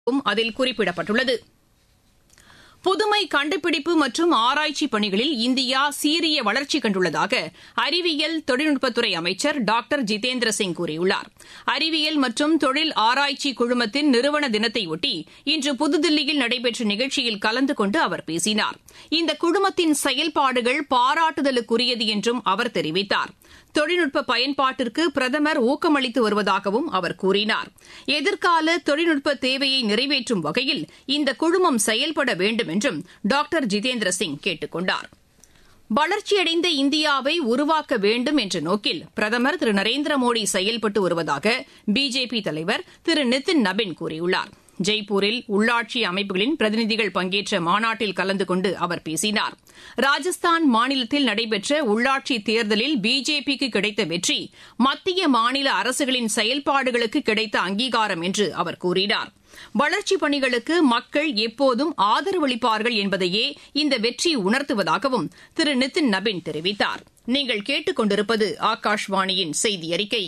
அதில் குறிப்பிடப்பட்டுள்ளது புதுமை கண்டுபிடிப்பு மற்றும் ஆராய்ச்சி பணிகளில் இந்தியா சீரிய வளர்ச்சி கண்டுள்ளதாக அறிவியல் தொழில்நுட்பத்துறை அமைச்சர் டாக்டர் ஜிதேந்திர சிங் கூறியுள்ளார் அறிவியல் மற்றும் தொழில் ஆராய்ச்சி குழுமத்தின் நிறுவன தினத்தையொட்டி இன்று புதுதில்லியில் நடைபெற்ற நிகழ்ச்சியில் கலந்து கொண்டு அவர் பேசினார் இந்த குழுமத்தின் செயல்பாடுகள் பாராட்டுதலுக்குரியது என்றும் அவர் தெரிவித்தார் தொழில்நுட்ப பயன்பாட்டிற்கு பிரதமர் ஊக்கமளித்து வருவதாகவும் அவர் கூறினார் எதிர்கால தொழில்நுட்ப தேவையை நிறைவேற்றும் வகையில் இந்த குழுமம் செயல்பட வேண்டும் என்றும் டாக்டர் ஜிதேந்திர சிங் கேட்டுக் கொண்டார் வளர்ச்சியடைந்த இந்தியாவை உருவாக்க வேண்டும் என்ற நோக்கில் பிரதமர் திரு நரேந்திர மோடி செயல்பட்டு வருவதாக பிஜேபி தலைவர் திரு நிதின் நபின் கூறியுள்ளார் ஜெய்ப்பூரில் உள்ளாட்சி அமைப்புகளின் பிரதிநிதிகள் பங்கேற்ற மாநாட்டில் கலந்து கொண்டு அவர் பேசினார் ராஜஸ்தான் மாநிலத்தில் நடைபெற்ற உள்ளாட்சி தேர்தலில் பிஜேபிக்கு கிடைத்த வெற்றி மத்திய மாநில அரசுகளின் செயல்பாடுகளுக்கு கிடைத்த அங்கீகாரம் என்று அவர் கூறினார் வளர்ச்சிப் பணிகளுக்கு மக்கள் எப்போதும் ஆதரவளிப்பார்கள் என்பதையே இந்த வெற்றி உணர்த்துவதாகவும் திரு நிதின் நபின் தெரிவித்தார் நீங்கள் கேட்டுக் கொண்டிருப்பது ஆகாஷ்வாணியின் செய்தி அறிக்கை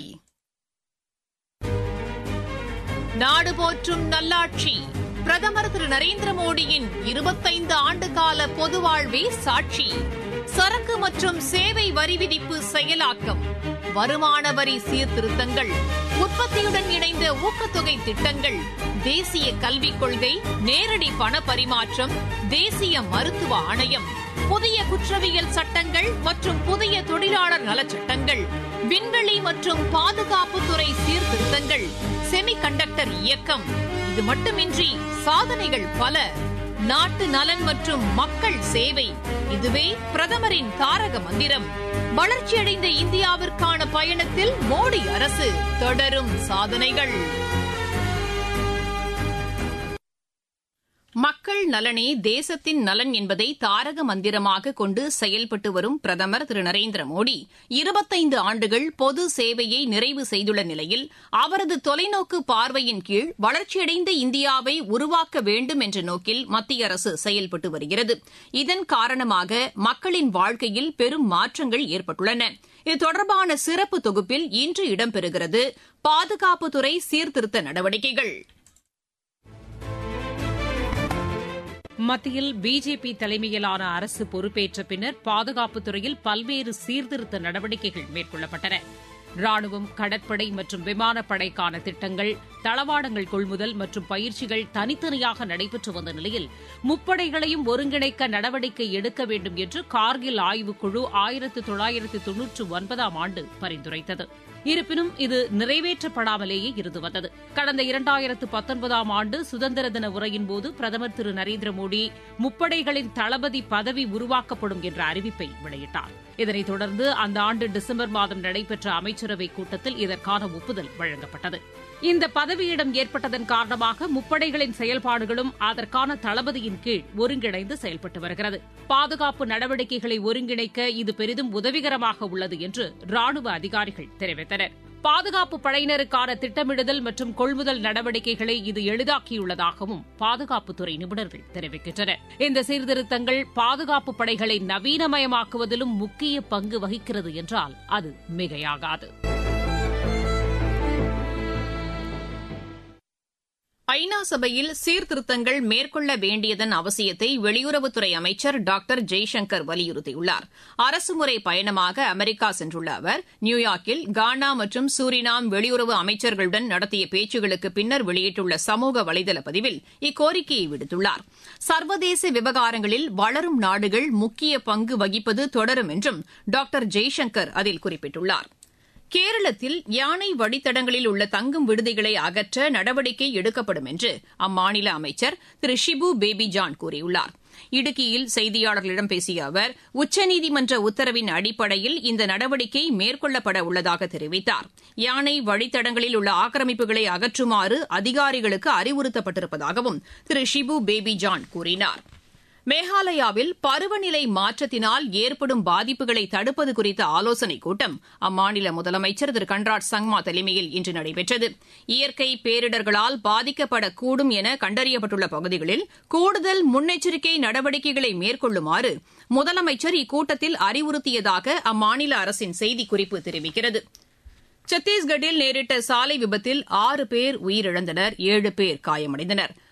நாடு போற்றும் நல்லாட்சி பிரதமர் திரு நரேந்திர மோடியின் இருபத்தைந்து ஆண்டுகால பொது வாழ்வே சாட்சி சரக்கு மற்றும் சேவை வரி விதிப்பு செயலாக்கம் வருமான வரி சீர்திருத்தங்கள் உற்பத்தியுடன் இணைந்த ஊக்கத்தொகை திட்டங்கள் தேசிய கல்விக் கொள்கை நேரடி பண பரிமாற்றம் தேசிய மருத்துவ ஆணையம் புதிய குற்றவியல் சட்டங்கள் மற்றும் புதிய தொழிலாளர் நலச்சட்டங்கள் விண்வெளி மற்றும் பாதுகாப்புத்துறை சீர்திருத்தங்கள் செமி கண்டக்டர் இயக்கம் இது மட்டுமின்றி சாதனைகள் பல நாட்டு நலன் மற்றும் மக்கள் சேவை இதுவே பிரதமரின் தாரக மந்திரம் வளர்ச்சியடைந்த இந்தியாவிற்கான பயணத்தில் மோடி அரசு தொடரும் சாதனைகள் மக்கள் நலனே தேசத்தின் நலன் என்பதை தாரக மந்திரமாக கொண்டு செயல்பட்டு வரும் பிரதமர் திரு நரேந்திர மோடி இருபத்தைந்து ஆண்டுகள் பொது சேவையை நிறைவு செய்துள்ள நிலையில் அவரது தொலைநோக்கு பார்வையின் கீழ் வளர்ச்சியடைந்த இந்தியாவை உருவாக்க வேண்டும் என்ற நோக்கில் மத்திய அரசு செயல்பட்டு வருகிறது இதன் காரணமாக மக்களின் வாழ்க்கையில் பெரும் மாற்றங்கள் ஏற்பட்டுள்ளன இது தொடர்பான சிறப்பு தொகுப்பில் இன்று இடம்பெறுகிறது பாதுகாப்புத்துறை சீர்திருத்த நடவடிக்கைகள் மத்தியில் பிஜேபி தலைமையிலான அரசு பொறுப்பேற்ற பின்னர் பாதுகாப்புத் துறையில் பல்வேறு சீர்திருத்த நடவடிக்கைகள் மேற்கொள்ளப்பட்டன ராணுவம் கடற்படை மற்றும் விமானப்படைக்கான திட்டங்கள் தளவாடங்கள் கொள்முதல் மற்றும் பயிற்சிகள் தனித்தனியாக நடைபெற்று வந்த நிலையில் முப்படைகளையும் ஒருங்கிணைக்க நடவடிக்கை எடுக்க வேண்டும் என்று கார்கில் ஆய்வுக்குழு ஆயிரத்து தொள்ளாயிரத்து தொன்னூற்று ஒன்பதாம் ஆண்டு பரிந்துரைத்தது இருப்பினும் இது நிறைவேற்றப்படாமலேயே இருந்து வந்தது கடந்த இரண்டாயிரத்து பத்தொன்பதாம் ஆண்டு சுதந்திர தின உரையின்போது பிரதமர் திரு நரேந்திர மோடி முப்படைகளின் தளபதி பதவி உருவாக்கப்படும் என்ற அறிவிப்பை வெளியிட்டார் இதனைத் தொடர்ந்து அந்த ஆண்டு டிசம்பர் மாதம் நடைபெற்ற அமைச்சரவைக் கூட்டத்தில் இதற்கான ஒப்புதல் வழங்கப்பட்டது இந்த பதவியிடம் ஏற்பட்டதன் காரணமாக முப்படைகளின் செயல்பாடுகளும் அதற்கான தளபதியின் கீழ் ஒருங்கிணைந்து செயல்பட்டு வருகிறது பாதுகாப்பு நடவடிக்கைகளை ஒருங்கிணைக்க இது பெரிதும் உதவிகரமாக உள்ளது என்று ராணுவ அதிகாரிகள் தெரிவித்தனர் பாதுகாப்பு படையினருக்கான திட்டமிடுதல் மற்றும் கொள்முதல் நடவடிக்கைகளை இது எளிதாக்கியுள்ளதாகவும் பாதுகாப்புத்துறை நிபுணர்கள் தெரிவிக்கின்றனர் இந்த சீர்திருத்தங்கள் பாதுகாப்பு படைகளை நவீனமயமாக்குவதிலும் முக்கிய பங்கு வகிக்கிறது என்றால் அது மிகையாகாது ஐநா சபையில் சீர்திருத்தங்கள் மேற்கொள்ள வேண்டியதன் அவசியத்தை வெளியுறவுத்துறை அமைச்சர் டாக்டர் ஜெய்சங்கர் வலியுறுத்தியுள்ளார் அரசுமுறை பயணமாக அமெரிக்கா சென்றுள்ள அவர் நியூயார்க்கில் கானா மற்றும் சூரினாம் வெளியுறவு அமைச்சர்களுடன் நடத்திய பேச்சுகளுக்கு பின்னர் வெளியிட்டுள்ள சமூக வலைதள பதிவில் இக்கோரிக்கையை விடுத்துள்ளார் சர்வதேச விவகாரங்களில் வளரும் நாடுகள் முக்கிய பங்கு வகிப்பது தொடரும் என்றும் டாக்டர் ஜெய்சங்கர் அதில் குறிப்பிட்டுள்ளார் கேரளத்தில் யானை வழித்தடங்களில் உள்ள தங்கும் விடுதிகளை அகற்ற நடவடிக்கை எடுக்கப்படும் என்று அம்மாநில அமைச்சர் திரு ஷிபு பேபி ஜான் கூறியுள்ளார் இடுக்கியில் செய்தியாளர்களிடம் பேசிய அவர் உச்சநீதிமன்ற உத்தரவின் அடிப்படையில் இந்த நடவடிக்கை மேற்கொள்ளப்பட உள்ளதாக தெரிவித்தார் யானை வழித்தடங்களில் உள்ள ஆக்கிரமிப்புகளை அகற்றுமாறு அதிகாரிகளுக்கு அறிவுறுத்தப்பட்டிருப்பதாகவும் திரு ஷிபு பேபி ஜான் கூறினார் மேகாலயாவில் பருவநிலை மாற்றத்தினால் ஏற்படும் பாதிப்புகளை தடுப்பது குறித்த ஆலோசனைக் கூட்டம் அம்மாநில முதலமைச்சர் திரு கன்ராட் சங்மா தலைமையில் இன்று நடைபெற்றது இயற்கை பேரிடர்களால் பாதிக்கப்படக்கூடும் என கண்டறியப்பட்டுள்ள பகுதிகளில் கூடுதல் முன்னெச்சரிக்கை நடவடிக்கைகளை மேற்கொள்ளுமாறு முதலமைச்சர் இக்கூட்டத்தில் அறிவுறுத்தியதாக அம்மாநில அரசின் செய்திக்குறிப்பு தெரிவிக்கிறது சத்தீஸ்கட்டில் நேரிட்ட சாலை விபத்தில் ஆறு பேர் உயிரிழந்தனர் ஏழு பேர் காயமடைந்தனர்